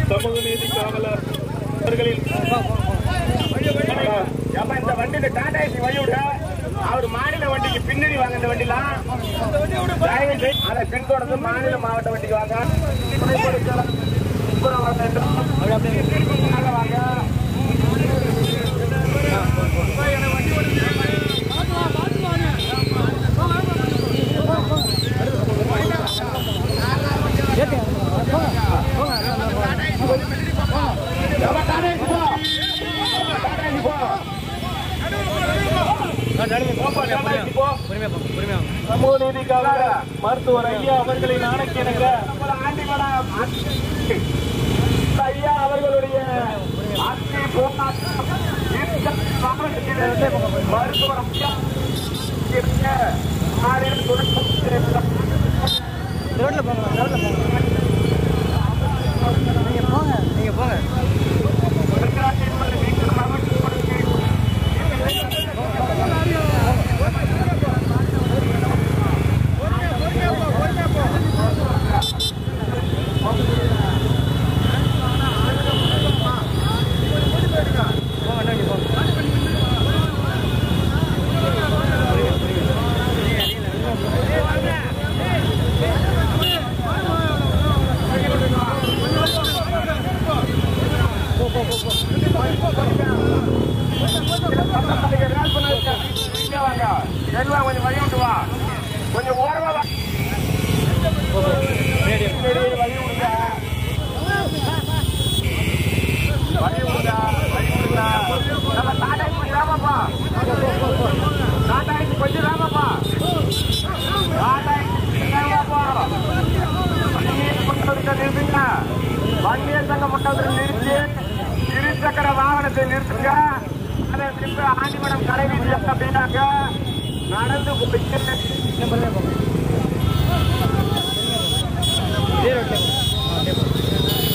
சமூக நீதி காவலர் அவர்களின் ஏப்பா, இந்த வண்டி இந்த டாடா ஏசி வழி விட அவர் மாநில வண்டிக்கு பின்னாடி வாங்க இந்த வண்டிலாம் தயவு செய்து அதை பின்தொடர்ந்து மாநில மாவட்ட வண்டிக்கு வாங்க துணை பொதுச்செயலாளர் சுப்புரம் வர வேண்டும். வாங்க, வாங்க. ஏப்பா, டாடா ஏசி போ. டாடா ஏசி போ. போப்பா, டாடா ஏசி போ. சமூக நீதி காவலர் மருத்துவர் ஐயா அவர்களின் ஆணைக்கிணங்க ஆண்டிமடம் ஐயா அவர்களுடைய ஆட்சி போராட்டம் இந்த மாவட்டத்தில் மருத்துவம் இருக்க மாநில துணை ரோட்ல போங்க ரோட்ல போங்க நீங்க போங்க நீங்க போங்க போங்க நீங்க போங்க எல்லாம் கொஞ்சம் வழி விட்டு வா கொஞ்சம் ஓரமா வா ரேடியோ சரி, வழி விடுங்க வழி விடுங்க வழி விடுங்க நம்ம டாடாக்கு கொஞ்சம் ராமப்பா டாடாக்கு கொஞ்சம் ராமப்பா டாடாக்கு ராமப்பா வண்டியை முட்டதுக்கு நிறுத்துங்க வண்டியை சங்க முட்டதுக்கு நிறுத்தி இருசக்கர வாகனத்தை நிறுத்துங்க அதை திரும்ப ஆண்டிமடம் கடை வீதி அப்படின்னாக்க நடந்து போயிட்டு நம்பர்ல போங்க இதே ரோட்ல போங்க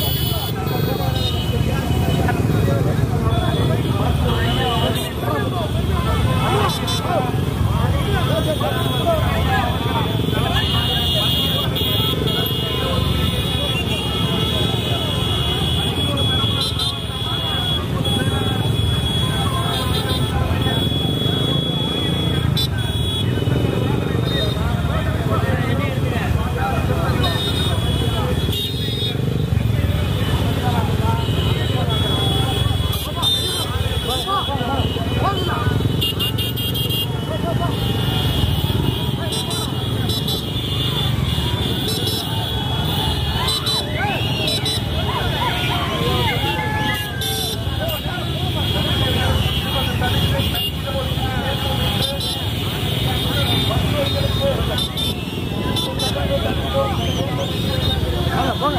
வாங்க போங்க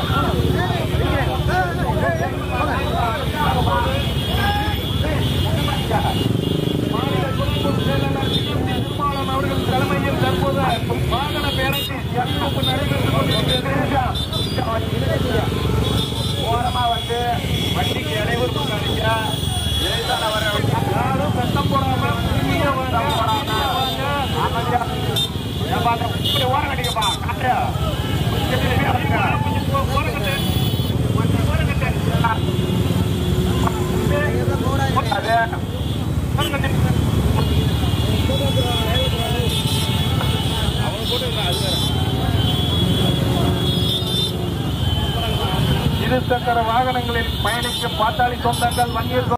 திருமாவளவன் அவர்கள் தலைமையில் தற்போது வாகன பேரணிக்கு அறிவிப்பு நடைபெற்றுக் கொண்டிருக்கிறது ஓரமா வந்து வண்டிக்கு இடையூறு பண்ணாதீங்க இடைத்தான வர யாரும் சத்தம் போடாம புதிய சத்தம் போடாம அமைதியா ஏப்பா, அந்த இப்படி ஓரம் கட்டிக்கப்பா காட்டு கொஞ்சம் ஓரம் கட்டு கொஞ்சம் ஓரம் கட்டு அது ஓரம் கட்டு இருசக்கர வாகனங்களில் பயணிக்கும் பாட்டாளி சொந்தங்கள் வன்னியர்